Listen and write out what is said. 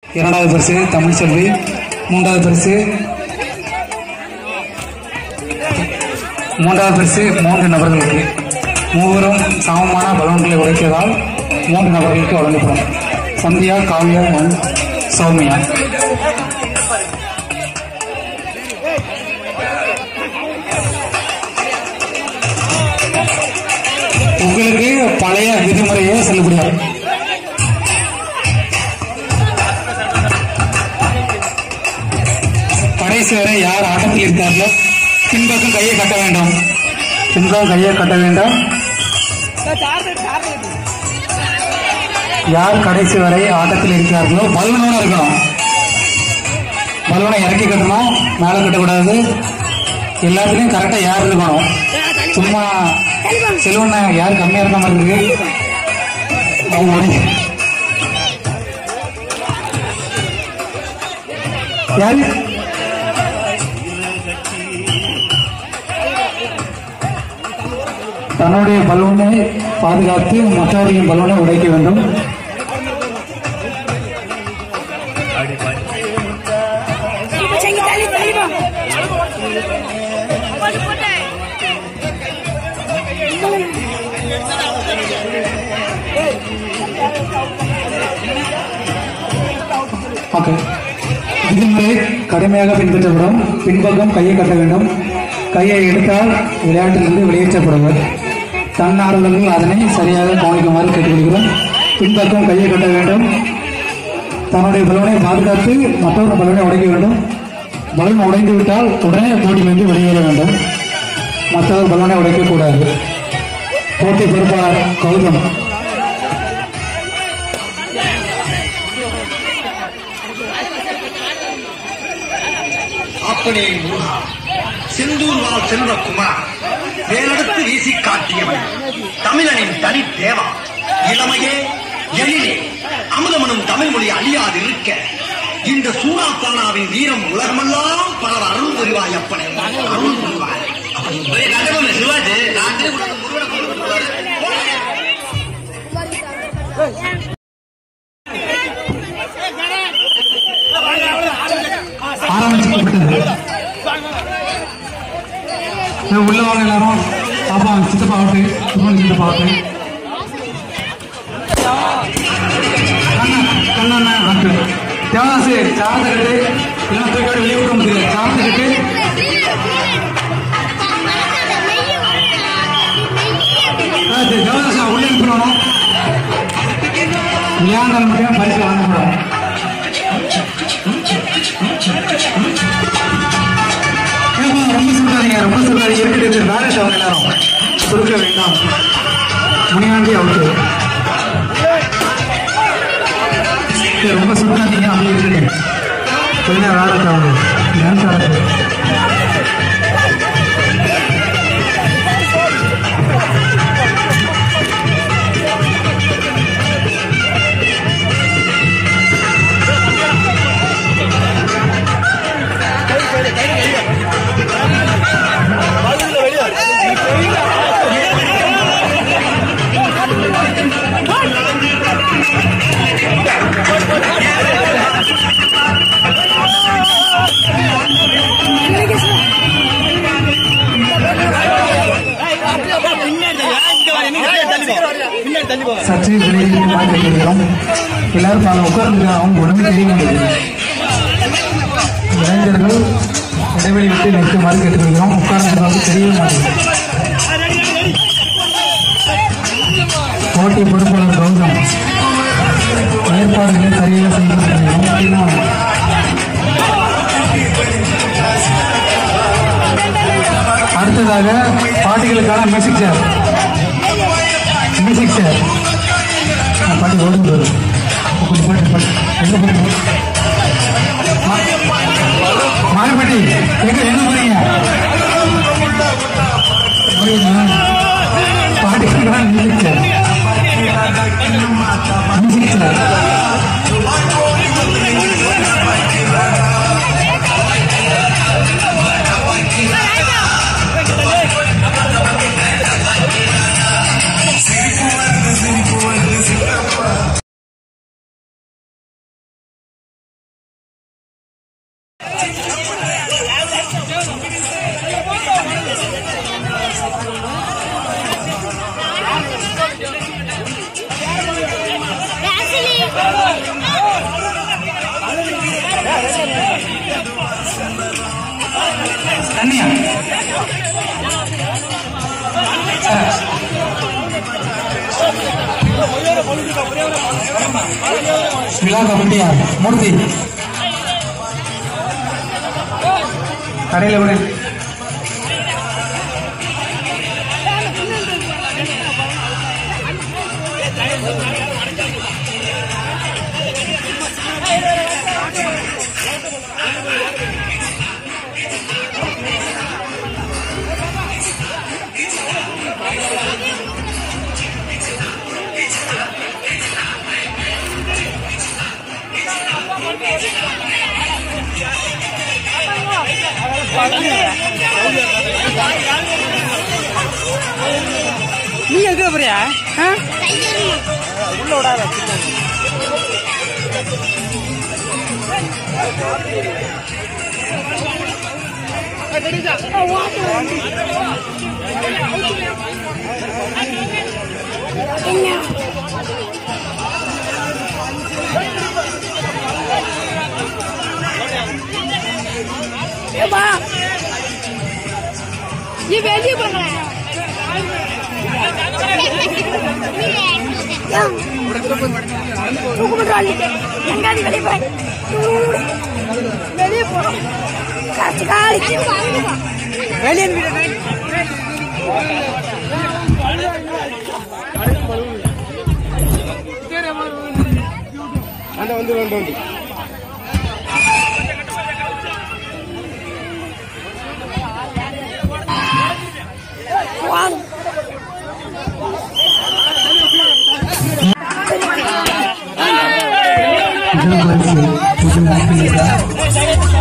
இரண்டாவது பரிசு தமிழ் செல்வி மூன்றாவது பரிசு மூன்றாவது பரிசு மூன்று நபர்களுக்கு மூவரும் சமமான பலூன்களை உடைத்ததால் மூன்று நபர்களுக்கு வழங்கப்படும் சந்தியா காவ்யா and சௌமியா உங்களுக்கு பழைய விதிமுறையே செல்லுபடியாகும் கடைசி வரை யார் ஆட்டத்தில் இருக்கிறார்களோ பின்பக்கம் கையை கட்ட வேண்டும் பின்பக்கம் கையை கட்ட வேண்டும் யார் கடைசி வரை ஆட்டத்தில் இருக்கிறார்களோ பலூனோட இருக்கணும் பலூனை இறக்கி கட்டணும் மேலே கட்டக்கூடாது எல்லாத்துலேயும் கரெக்டாக யார் இருக்கணும் சும்மா செல்வனை யார் கம்மியாக இருக்க மாதிரி இருக்கு அவங்க முடிஞ்சு யாரு தன்னுடைய பலூனை பாதுகாத்து மற்றவர்களின் பலூனை உடைக்க வேண்டும் Cengit tali tali bang. Okay விதிமுறை கடுமையாக பின்பற்றப்படும் பின்பக்கம் கையை கட்ட வேண்டும் கையை எடுத்தால் விளையாட்டிலிருந்து வெளியேற்றப்படுவர் தன்னார்வலர்கள் அதனை சரியாக கவனிக்குமாறு கேட்டுக்கொள்கிறோம் பின்பக்கம் கையை கட்ட வேண்டும் தன்னுடைய பலூனை பாதுகாத்து மற்றொரு பலூனை உடைக்க வேண்டும் பலூன் உடைந்து விட்டால் உடனே போட்டியிலிருந்து வெளியேற வேண்டும் மற்றவர் பலூனை உடைக்கக்கூடாது போட்டி பொறுப்பாளர் கௌதம் அப்பனே முருகா செந்தூர் வாழ் செல்வகுமார் வேலெடுத்து வீசி காட்டியவன் தமிழனின் தனி தேவா இளமையே எழிலே அமுதமனும் தமிழ் மொழி அழியாது இருக்க இந்த சூறாப்பானாவின் வீரம் உலகமெல்லாம் பலர் அருள் புரிவாய் அப்பனே அருள் புரிவாய் சிவாஜி ராத்திரி முருகனை கொண்டு வருவாரு ஆரம்பிக்கப்பட்டது இது உள்ள வாங்க எல்லாரும் பாப்பா சித்தப்பா அவுட்டு சுமன் சித்தப்பா அவுட்டு கண்ணா அவுட்டு தேவதாசு சார்ஜ் கட்டு இல்லைன்னா தூக்கி வெளியே விட்டு முடியாது சார்ஜ் கட்டு தேவதாசு உள்ளே அனுப்பிடணும் விளையாண்டால் மட்டும் பரிசு வாங்கக்கூடாது ஏம்மா, ரொம்ப சொல்றாதீங்க ரொம்ப சொல்றாதீங்க இருக்குது மேரேஜ் அவங்க எல்லாரும் சுருக்க வேண்டாம் முனியாண்டி அவுட்டு சரி, ரொம்ப சுருக்காதீங்க அப்படி இருக்குது கொஞ்ச நேரம் ஆடட்டும் அவங்க டான்ஸ் ஆடட்டும் சற்று விலகி பார்க்கிறோம் எல்லாரும் பாருங்க உட்கார்ந்து அவங்க உடம்பு தெரிய மாட்டேங்குது இளைஞர்கள் இடைவெளி விட்டு நிற்குமாறு கேட்டுக்கொள்கிறோம் உட்கார்ந்து வந்து தெரியவே மாட்டேங்குது போட்டி பொறுப்பாளர் கௌதம் ஏற்பாடுகளை சரியாக செய்து கொண்டிருக்கிறோம். அடுத்ததாக பாட்டிகளுக்கான மியூசிக் சேர் மியூசிக் சேர் பாட்டி ஓடும் போது கொஞ்சம் பாட்டு பாட்டு எங்க போறீங்க மாயப்பட்டி எங்க எங்க போறீங்க போறீங்களா? பாட்டிகளுக்கான மியூசிக் சேர் மியூசிக் சேர் தண்ணியா ஆ. விழா கமிட்டியா மூர்த்தி கடையில் விடு நீ எங்க போறியா ஆ? உள்ள விடாத ஏப்பா நீ வெளியே போங்களேன் எங்காடி வெளியே போய் வெளியே போறோம் காசு காலிக்கு வெளியே வாங்க முதல் பரிசு புது மாப்பிள்ளைக்கா